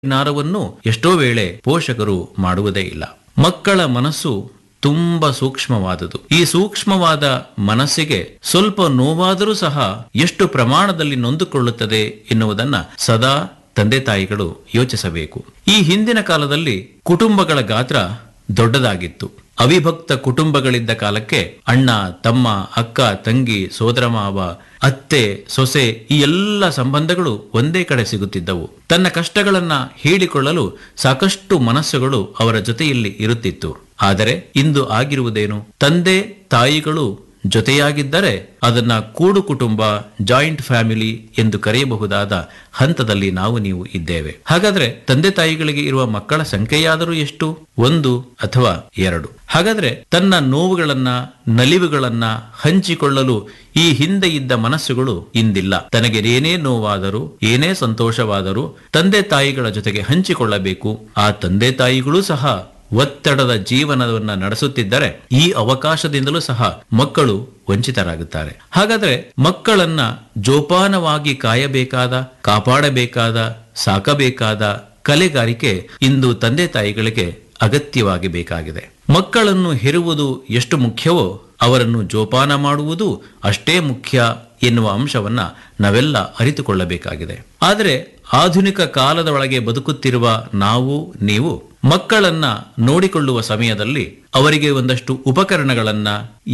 ಜ್ಞಾನವನ್ನು ಎಷ್ಟೋ ವೇಳೆ ಪೋಷಕರು ಮಾಡುವುದೇ ಇಲ್ಲ ಮಕ್ಕಳ ಮನಸ್ಸು ತುಂಬಾ ಸೂಕ್ಷ್ಮವಾದುದು ಈ ಸೂಕ್ಷ್ಮವಾದ ಮನಸ್ಸಿಗೆ ಸ್ವಲ್ಪ ನೋವಾದರೂ ಸಹ ಎಷ್ಟು ಪ್ರಮಾಣದಲ್ಲಿ ನೊಂದುಕೊಳ್ಳುತ್ತದೆ ಎನ್ನುವುದನ್ನ ಸದಾ ತಂದೆ ತಾಯಿಗಳು ಯೋಚಿಸಬೇಕು ಈ ಹಿಂದಿನ ಕಾಲದಲ್ಲಿ ಕುಟುಂಬಗಳ ಗಾತ್ರ ದೊಡ್ಡದಾಗಿತ್ತು ಅವಿಭಕ್ತ ಕುಟುಂಬಗಳಿದ್ದ ಕಾಲಕ್ಕೆ ಅಣ್ಣ ತಮ್ಮ ಅಕ್ಕ ತಂಗಿ ಸೋದರ ಮಾವ ಅತ್ತೆ ಸೊಸೆ ಈ ಎಲ್ಲ ಸಂಬಂಧಗಳು ಒಂದೇ ಕಡೆ ಸಿಗುತ್ತಿದ್ದವು ತನ್ನ ಕಷ್ಟಗಳನ್ನ ಹೇಳಿಕೊಳ್ಳಲು ಸಾಕಷ್ಟು ಮನಸ್ಸುಗಳು ಅವರ ಜೊತೆಯಲ್ಲಿ ಇರುತ್ತಿತ್ತು ಆದರೆ ಇಂದು ಆಗಿರುವುದೇನು ತಂದೆ ತಾಯಿಗಳು ಜೊತೆಯಾಗಿದ್ದರೆ ಅದನ್ನ ಕೂಡು ಕುಟುಂಬ ಜಾಯಿಂಟ್ ಫ್ಯಾಮಿಲಿ ಎಂದು ಕರೆಯಬಹುದಾದ ಹಂತದಲ್ಲಿ ನಾವು ನೀವು ಇದ್ದೇವೆ ಹಾಗಾದ್ರೆ ತಂದೆ ತಾಯಿಗಳಿಗೆ ಇರುವ ಮಕ್ಕಳ ಸಂಖ್ಯೆಯಾದರೂ ಎಷ್ಟು ಒಂದು ಅಥವಾ ಎರಡು ಹಾಗಾದ್ರೆ ತನ್ನ ನೋವುಗಳನ್ನ ನಲಿವುಗಳನ್ನ ಹಂಚಿಕೊಳ್ಳಲು ಈ ಹಿಂದೆ ಇದ್ದ ಮನಸ್ಸುಗಳು ಇಂದಿಲ್ಲ ತನಗೆ ಏನೇ ನೋವಾದರೂ ಏನೇ ಸಂತೋಷವಾದರೂ ತಂದೆ ತಾಯಿಗಳ ಜೊತೆಗೆ ಹಂಚಿಕೊಳ್ಳಬೇಕು ಆ ತಂದೆ ತಾಯಿಗಳೂ ಸಹ ಒತ್ತಡದ ಜೀವನವನ್ನ ನಡೆಸುತ್ತಿದ್ದರೆ ಈ ಅವಕಾಶದಿಂದಲೂ ಸಹ ಮಕ್ಕಳು ವಂಚಿತರಾಗುತ್ತಾರೆ ಹಾಗಾದ್ರೆ ಮಕ್ಕಳನ್ನ ಜೋಪಾನವಾಗಿ ಕಾಯಬೇಕಾದ ಕಾಪಾಡಬೇಕಾದ ಸಾಕಬೇಕಾದ ಕಲೆಗಾರಿಕೆ ಇಂದು ತಂದೆ ತಾಯಿಗಳಿಗೆ ಅಗತ್ಯವಾಗಿ ಬೇಕಾಗಿದೆ ಮಕ್ಕಳನ್ನು ಹೆರುವುದು ಎಷ್ಟು ಮುಖ್ಯವೋ ಅವರನ್ನು ಜೋಪಾನ ಮಾಡುವುದು ಅಷ್ಟೇ ಮುಖ್ಯ ಎನ್ನುವ ಅಂಶವನ್ನ ನಾವೆಲ್ಲ ಅರಿತುಕೊಳ್ಳಬೇಕಾಗಿದೆ ಆದರೆ ಆಧುನಿಕ ಕಾಲದ ಒಳಗೆ ಬದುಕುತ್ತಿರುವ ನಾವು ನೀವು ಮಕ್ಕಳನ್ನ ನೋಡಿಕೊಳ್ಳುವ ಸಮಯದಲ್ಲಿ ಅವರಿಗೆ ಒಂದಷ್ಟು ಉಪಕರಣಗಳನ್ನ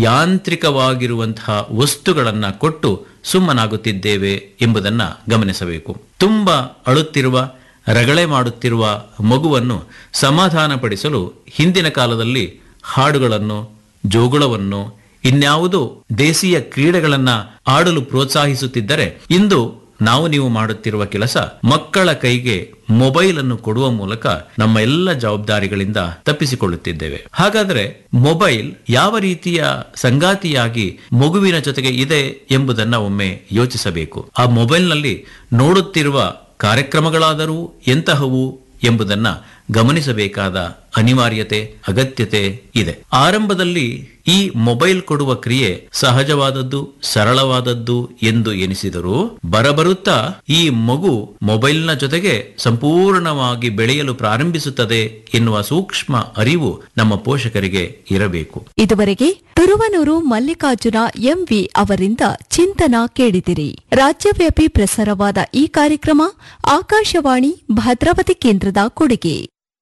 ಯಾಂತ್ರಿಕವಾಗಿರುವಂತಹ ವಸ್ತುಗಳನ್ನ ಕೊಟ್ಟು ಸುಮ್ಮನಾಗುತ್ತಿದ್ದೇವೆ ಎಂಬುದನ್ನ ಗಮನಿಸಬೇಕು ತುಂಬಾ ಅಳುತ್ತಿರುವ ರಗಳೆ ಮಾಡುತ್ತಿರುವ ಮಗುವನ್ನು ಸಮಾಧಾನಪಡಿಸಲು ಹಿಂದಿನ ಕಾಲದಲ್ಲಿ ಹಾಡುಗಳನ್ನು ಜೋಗುಳವನ್ನು ಇನ್ಯಾವುದೋ ದೇಶೀಯ ಕ್ರೀಡೆಗಳನ್ನ ಆಡಲು ಪ್ರೋತ್ಸಾಹಿಸುತ್ತಿದ್ದರೆ ಇಂದು ನಾವು ನೀವು ಮಾಡುತ್ತಿರುವ ಕೆಲಸ ಮಕ್ಕಳ ಕೈಗೆ ಮೊಬೈಲ್ ಅನ್ನು ಕೊಡುವ ಮೂಲಕ ನಮ್ಮ ಎಲ್ಲ ಜವಾಬ್ದಾರಿಗಳಿಂದ ತಪ್ಪಿಸಿಕೊಳ್ಳುತ್ತಿದ್ದೇವೆ ಹಾಗಾದರೆ ಮೊಬೈಲ್ ಯಾವ ರೀತಿಯ ಸಂಗಾತಿಯಾಗಿ ಮಗುವಿನ ಜೊತೆಗೆ ಇದೆ ಎಂಬುದನ್ನ ಒಮ್ಮೆ ಯೋಚಿಸಬೇಕು ಆ ಮೊಬೈಲ್ನಲ್ಲಿ ನೋಡುತ್ತಿರುವ ಕಾರ್ಯಕ್ರಮಗಳಾದರೂ ಎಂತಹವು ಎಂಬುದನ್ನ ಗಮನಿಸಬೇಕಾದ ಅನಿವಾರ್ಯತೆ ಅಗತ್ಯತೆ ಇದೆ ಆರಂಭದಲ್ಲಿ ಈ ಮೊಬೈಲ್ ಕೊಡುವ ಕ್ರಿಯೆ ಸಹಜವಾದದ್ದು ಸರಳವಾದದ್ದು ಎಂದು ಎನಿಸಿದರೂ ಬರಬರುತ್ತಾ ಈ ಮಗು ಮೊಬೈಲ್ನ ಜೊತೆಗೆ ಸಂಪೂರ್ಣವಾಗಿ ಬೆಳೆಯಲು ಪ್ರಾರಂಭಿಸುತ್ತದೆ ಎನ್ನುವ ಸೂಕ್ಷ್ಮ ಅರಿವು ನಮ್ಮ ಪೋಷಕರಿಗೆ ಇರಬೇಕು ಇದುವರೆಗೆ ತುರುವನೂರು ಮಲ್ಲಿಕಾರ್ಜುನ ಎಂವಿ ಅವರಿಂದ ಚಿಂತನ ಕೇಳಿದಿರಿ ರಾಜ್ಯವ್ಯಾಪಿ ಪ್ರಸಾರವಾದ ಈ ಕಾರ್ಯಕ್ರಮ ಆಕಾಶವಾಣಿ ಭದ್ರಾವತಿ ಕೇಂದ್ರದ ಕೊಡುಗೆ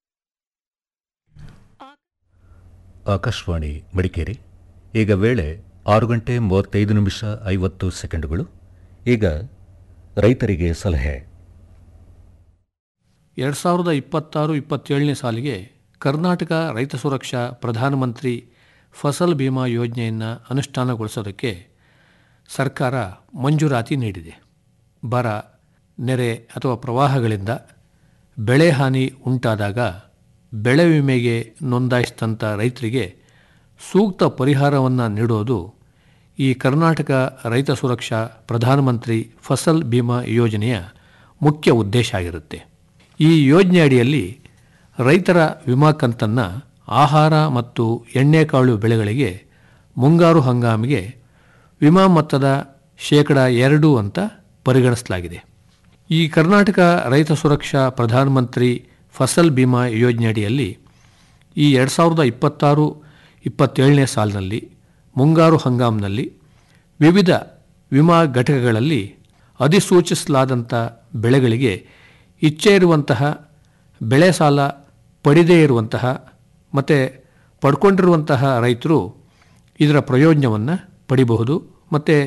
ಆಕಾಶವಾಣಿ ಮಡಿಕೇರಿ ಈಗ ವೇಳೆ ಆರು ಗಂಟೆ ಮೂವತ್ತೈದು ನಿಮಿಷ ಐವತ್ತು ಸೆಕೆಂಡುಗಳು ಈಗ ರೈತರಿಗೆ ಸಲಹೆ ಎರಡು ಸಾವಿರದ ಇಪ್ಪತ್ತಾರು ಇಪ್ಪತ್ತೇಳನೇ ಸಾಲಿಗೆ ಕರ್ನಾಟಕ ರೈತ ಸುರಕ್ಷಾ ಪ್ರಧಾನಮಂತ್ರಿ ಫಸಲ್ ಬಿಮಾ ಯೋಜನೆಯನ್ನು ಅನುಷ್ಠಾನಗೊಳಿಸೋದಕ್ಕೆ ಸರ್ಕಾರ ಮಂಜೂರಾತಿ ನೀಡಿದೆ ಬರ ನೆರೆ ಅಥವಾ ಪ್ರವಾಹಗಳಿಂದ ಬೆಳೆ ಹಾನಿ ಉಂಟಾದಾಗ ಬೆಳೆ ವಿಮೆಗೆ ನೋಂದಾಯಿಸಿದಂಥ ರೈತರಿಗೆ ಸೂಕ್ತ ಪರಿಹಾರವನ್ನು ನೀಡೋದು ಈ ಕರ್ನಾಟಕ ರೈತ ಸುರಕ್ಷಾ ಪ್ರಧಾನಮಂತ್ರಿ ಫಸಲ್ ಬಿಮಾ ಯೋಜನೆಯ ಮುಖ್ಯ ಉದ್ದೇಶ ಆಗಿರುತ್ತೆ ಈ ಯೋಜನೆ ಅಡಿಯಲ್ಲಿ ರೈತರ ವಿಮಾ ಕಂತನ್ನು ಆಹಾರ ಮತ್ತು ಎಣ್ಣೆಕಾಳು ಬೆಳೆಗಳಿಗೆ ಮುಂಗಾರು ಹಂಗಾಮಿಗೆ ವಿಮಾ ಮೊತ್ತದ ಶೇಕಡ ಎರಡು ಅಂತ ಪರಿಗಣಿಸಲಾಗಿದೆ ಈ ಕರ್ನಾಟಕ ರೈತ ಸುರಕ್ಷಾ ಪ್ರಧಾನಮಂತ್ರಿ ಫಸಲ್ ಬಿಮಾ ಯೋಜನೆ ಅಡಿಯಲ್ಲಿ ಈ ಎರಡು ಸಾವಿರದ ಇಪ್ಪತ್ತಾರು ಇಪ್ಪತ್ತೇಳನೇ ಸಾಲಿನಲ್ಲಿ ಮುಂಗಾರು ಹಂಗಾಮಿನಲ್ಲಿ ವಿವಿಧ ವಿಮಾ ಘಟಕಗಳಲ್ಲಿ ಅಧಿಸೂಚಿಸಲಾದಂಥ ಬೆಳೆಗಳಿಗೆ ಇಚ್ಛೆ ಇರುವಂತಹ ಬೆಳೆ ಸಾಲ ಪಡೆದೇ ಇರುವಂತಹ ಮತ್ತು ಪಡ್ಕೊಂಡಿರುವಂತಹ ರೈತರು ಇದರ ಪ್ರಯೋಜನವನ್ನು ಪಡಿಬಹುದು ಮತ್ತು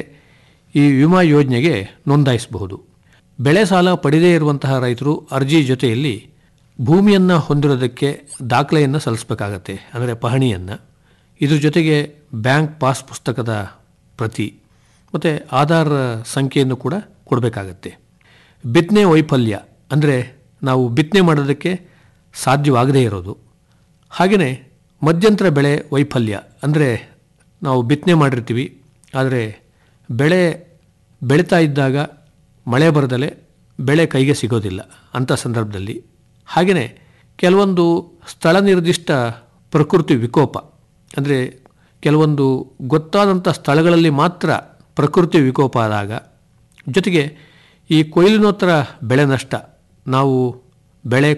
ಈ ವಿಮಾ ಯೋಜನೆಗೆ ನೋಂದಾಯಿಸಬಹುದು ಬೆಳೆ ಸಾಲ ಪಡೆದೇ ಇರುವಂತಹ ರೈತರು ಅರ್ಜಿ ಜೊತೆಯಲ್ಲಿ ಭೂಮಿಯನ್ನು ಹೊಂದಿರೋದಕ್ಕೆ ದಾಖಲೆಯನ್ನು ಸಲ್ಲಿಸಬೇಕಾಗತ್ತೆ ಅಂದರೆ ಪಹಣಿಯನ್ನು ಇದ್ರ ಜೊತೆಗೆ ಬ್ಯಾಂಕ್ ಪಾಸ್ ಪುಸ್ತಕದ ಪ್ರತಿ ಮತ್ತು ಆಧಾರ್ ಸಂಖ್ಯೆಯನ್ನು ಕೂಡ ಕೊಡಬೇಕಾಗತ್ತೆ ಬಿತ್ತನೆ ವೈಫಲ್ಯ ಅಂದರೆ ನಾವು ಬಿತ್ತನೆ ಮಾಡೋದಕ್ಕೆ ಸಾಧ್ಯವಾಗದೇ ಇರೋದು ಹಾಗೆಯೇ ಮಧ್ಯಂತರ ಬೆಳೆ ವೈಫಲ್ಯ ಅಂದರೆ ನಾವು ಬಿತ್ತನೆ ಮಾಡಿರ್ತೀವಿ ಆದರೆ ಬೆಳೆ ಬೆಳೀತಾ ಇದ್ದಾಗ ಮಳೆ ಬರದಲೆ ಬೆಳೆ ಕೈಗೆ ಸಿಗೋದಿಲ್ಲ ಅಂಥ ಸಂದರ್ಭದಲ್ಲಿ ಹಾಗೆಯೇ ಕೆಲವೊಂದು ಸ್ಥಳ ನಿರ್ದಿಷ್ಟ ಪ್ರಕೃತಿ ವಿಕೋಪ ಅಂದರೆ ಕೆಲವೊಂದು ಗೊತ್ತಾದಂಥ ಸ್ಥಳಗಳಲ್ಲಿ ಮಾತ್ರ ಪ್ರಕೃತಿ ವಿಕೋಪ ಆದಾಗ ಜೊತೆಗೆ ಈ ಕೊಯ್ಲಿನೋತ್ತರ ಬೆಳೆ ನಷ್ಟ ನಾವು ಬೆಳೆ